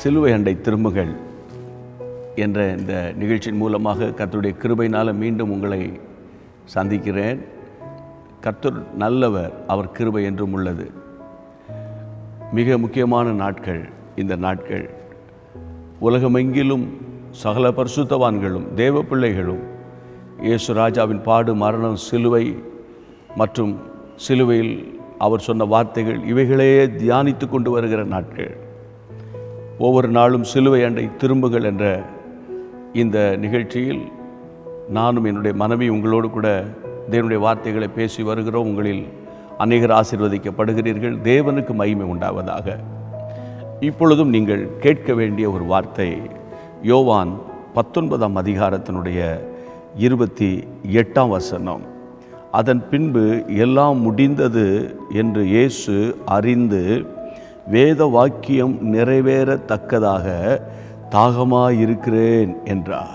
சிலுவை அண்டை திரும்புகள் என்ற இந்த நிகழ்ச்சியின் மூலமாக கர்த்தருடைய கிருபையினால் மீண்டும் உங்களை சந்திக்கிறேன் கர்த்தர் நல்லவர் அவர் கிருபை என்றும் உள்ளது மிக முக்கியமான நாட்கள் இந்த நாட்கள் உலகமெங்கிலும் சகல பரிசுத்தவான்களும் தேவ பிள்ளைகளும் இயேசு ராஜாவின் பாடு மரணம் சிலுவை மற்றும் சிலுவையில் அவர் சொன்ன வார்த்தைகள் இவைகளே தியானித்து கொண்டு வருகிற நாட்கள் ஒவ்வொரு நாளும் சிலுவை அண்டை திரும்புகள் என்ற இந்த நிகழ்ச்சியில் நானும் என்னுடைய மனைவி உங்களோடு கூட தேவனுடைய வார்த்தைகளை பேசி வருகிறோம் உங்களில் அநேகர் ஆசீர்வதிக்கப்படுகிறீர்கள் தேவனுக்கு மகிமை உண்டாவதாக இப்பொழுதும் நீங்கள் கேட்க வேண்டிய ஒரு வார்த்தை யோவான் பத்தொன்பதாம் அதிகாரத்தினுடைய இருபத்தி எட்டாம் வசனம் அதன் பின்பு எல்லாம் முடிந்தது என்று இயேசு அறிந்து வேத வாக்கியம் நிறைவேறத்தக்கதாக தாகமாயிருக்கிறேன் என்றார்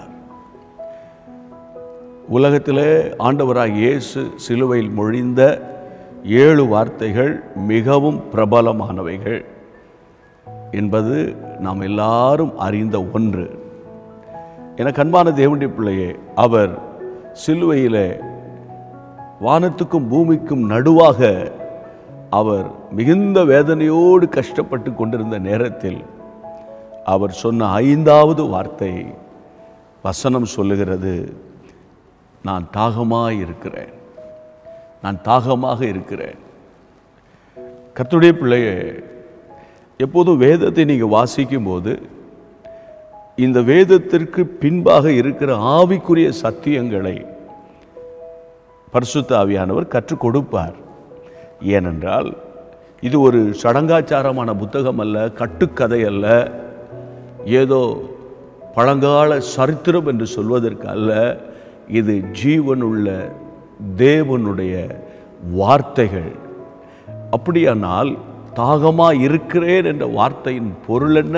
உலகத்திலே ஆண்டவராக இயேசு சிலுவையில் மொழிந்த ஏழு வார்த்தைகள் மிகவும் பிரபலமானவைகள் என்பது நாம் எல்லாரும் அறிந்த ஒன்று என கண்பான தேவனுடைய பிள்ளையே அவர் சிலுவையிலே வானத்துக்கும் பூமிக்கும் நடுவாக அவர் மிகுந்த வேதனையோடு கஷ்டப்பட்டு கொண்டிருந்த நேரத்தில் அவர் சொன்ன ஐந்தாவது வார்த்தை வசனம் சொல்லுகிறது நான் தாகமாக இருக்கிறேன் நான் தாகமாக இருக்கிறேன் கர்த்தருடைய பிள்ளையே எப்போதும் வேதத்தை நீங்கள் வாசிக்கும்போது இந்த வேதத்திற்கு பின்பாக இருக்கிற ஆவிக்குரிய சத்தியங்களை பரிசுத்த ஆவியானவர் கற்றுக் கொடுப்பார் ஏனென்றால் இது ஒரு சடங்காச்சாரமான புத்தகம் அல்ல கட்டுக்கதை அல்ல ஏதோ பழங்கால சரித்திரம் என்று சொல்வதற்கு அல்ல இது ஜீவனுள்ள தேவனுடைய வார்த்தைகள் அப்படியானால் தாகமா இருக்கிறேன் என்ற வார்த்தையின் பொருள் என்ன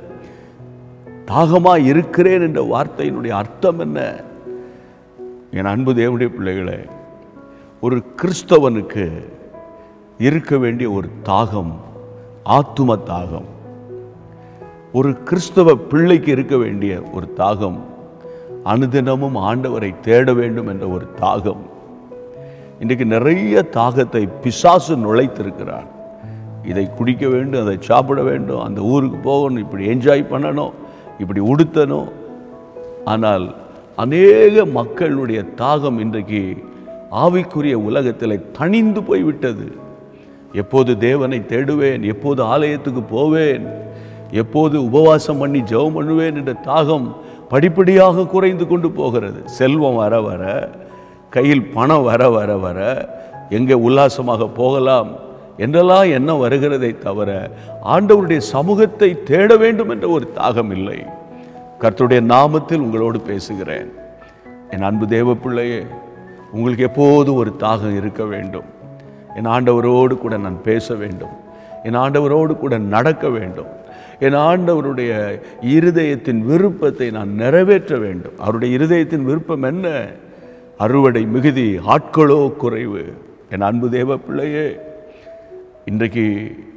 தாகமா இருக்கிறேன் என்ற வார்த்தையினுடைய அர்த்தம் என்ன என் அன்பு தேவனுடைய பிள்ளைகளே ஒரு கிறிஸ்தவனுக்கு இருக்க வேண்டிய ஒரு தாகம் ஆத்தும தாகம் ஒரு கிறிஸ்தவ பிள்ளைக்கு இருக்க வேண்டிய ஒரு தாகம் அனுதினமும் ஆண்டவரை தேட வேண்டும் என்ற ஒரு தாகம் இன்றைக்கு நிறைய தாகத்தை பிசாசு நுழைத்திருக்கிறான் இதை குடிக்க வேண்டும் அதை சாப்பிட வேண்டும் அந்த ஊருக்கு போகணும் இப்படி என்ஜாய் பண்ணணும் இப்படி உடுத்தணும் ஆனால் அநேக மக்களுடைய தாகம் இன்றைக்கு ஆவிக்குரிய உலகத்தில் தணிந்து போய்விட்டது எப்போது தேவனை தேடுவேன் எப்போது ஆலயத்துக்கு போவேன் எப்போது உபவாசம் பண்ணி ஜெபம் பண்ணுவேன் என்ற தாகம் படிப்படியாக குறைந்து கொண்டு போகிறது செல்வம் வர வர கையில் பணம் வர வர வர எங்கே உல்லாசமாக போகலாம் என்றெல்லாம் என்ன வருகிறதை தவிர ஆண்டவருடைய சமூகத்தை தேட வேண்டும் என்ற ஒரு தாகம் இல்லை கர்த்தருடைய நாமத்தில் உங்களோடு பேசுகிறேன் என் அன்பு தேவ பிள்ளையே உங்களுக்கு எப்போது ஒரு தாகம் இருக்க வேண்டும் என் ஆண்டவரோடு கூட நான் பேச வேண்டும் என் ஆண்டவரோடு கூட நடக்க வேண்டும் என் ஆண்டவருடைய இருதயத்தின் விருப்பத்தை நான் நிறைவேற்ற வேண்டும் அவருடைய இருதயத்தின் விருப்பம் என்ன அறுவடை மிகுதி ஆட்களோ குறைவு என் அன்பு தேவ பிள்ளையே இன்றைக்கு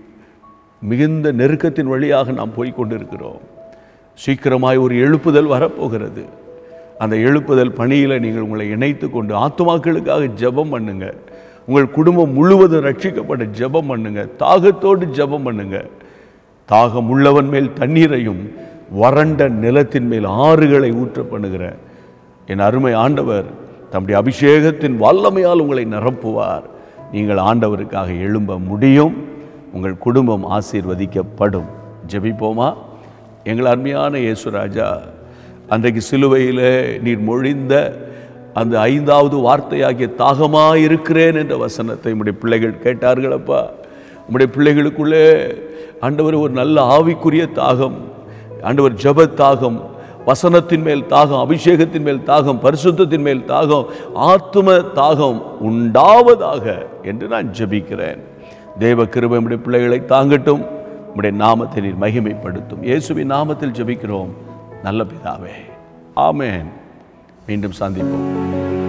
மிகுந்த நெருக்கத்தின் வழியாக நாம் போய் கொண்டிருக்கிறோம் சீக்கிரமாய் ஒரு எழுப்புதல் வரப்போகிறது அந்த எழுப்புதல் பணியில் நீங்கள் உங்களை இணைத்து கொண்டு ஆத்துமாக்களுக்காக ஜெபம் பண்ணுங்க உங்கள் குடும்பம் முழுவதும் ரட்சிக்கப்பட்ட ஜெபம் பண்ணுங்க தாகத்தோடு ஜெபம் பண்ணுங்க தாகம் உள்ளவன் மேல் தண்ணீரையும் வறண்ட நிலத்தின் மேல் ஆறுகளை ஊற்ற பண்ணுகிற என் அருமை ஆண்டவர் தம்முடைய அபிஷேகத்தின் வல்லமையால் உங்களை நிரப்புவார் நீங்கள் ஆண்டவருக்காக எழும்ப முடியும் உங்கள் குடும்பம் ஆசீர்வதிக்கப்படும் ஜெபிப்போமா எங்கள் அருமையான இயேசுராஜா அன்றைக்கு சிலுவையில் நீர் மொழிந்த அந்த ஐந்தாவது வார்த்தையாகிய தாகமாக இருக்கிறேன் என்ற வசனத்தை உம்முடைய பிள்ளைகள் கேட்டார்களப்பா உம்முடைய பிள்ளைகளுக்குள்ளே ஆண்டவர் ஒரு நல்ல ஆவிக்குரிய தாகம் ஆண்டவர் ஜப தாகம் வசனத்தின் மேல் தாகம் அபிஷேகத்தின் மேல் தாகம் பரிசுத்தத்தின் மேல் தாகம் ஆத்தும தாகம் உண்டாவதாக என்று நான் ஜெபிக்கிறேன் தேவ கிருபை உம்முடைய பிள்ளைகளை தாங்கட்டும் உம்முடைய நாமத்தை நீர் மகிமைப்படுத்தும் இயேசுவின் நாமத்தில் ஜெபிக்கிறோம் நல்ல பிதாவே ஆமென் மீண்டும் சந்திப்போம்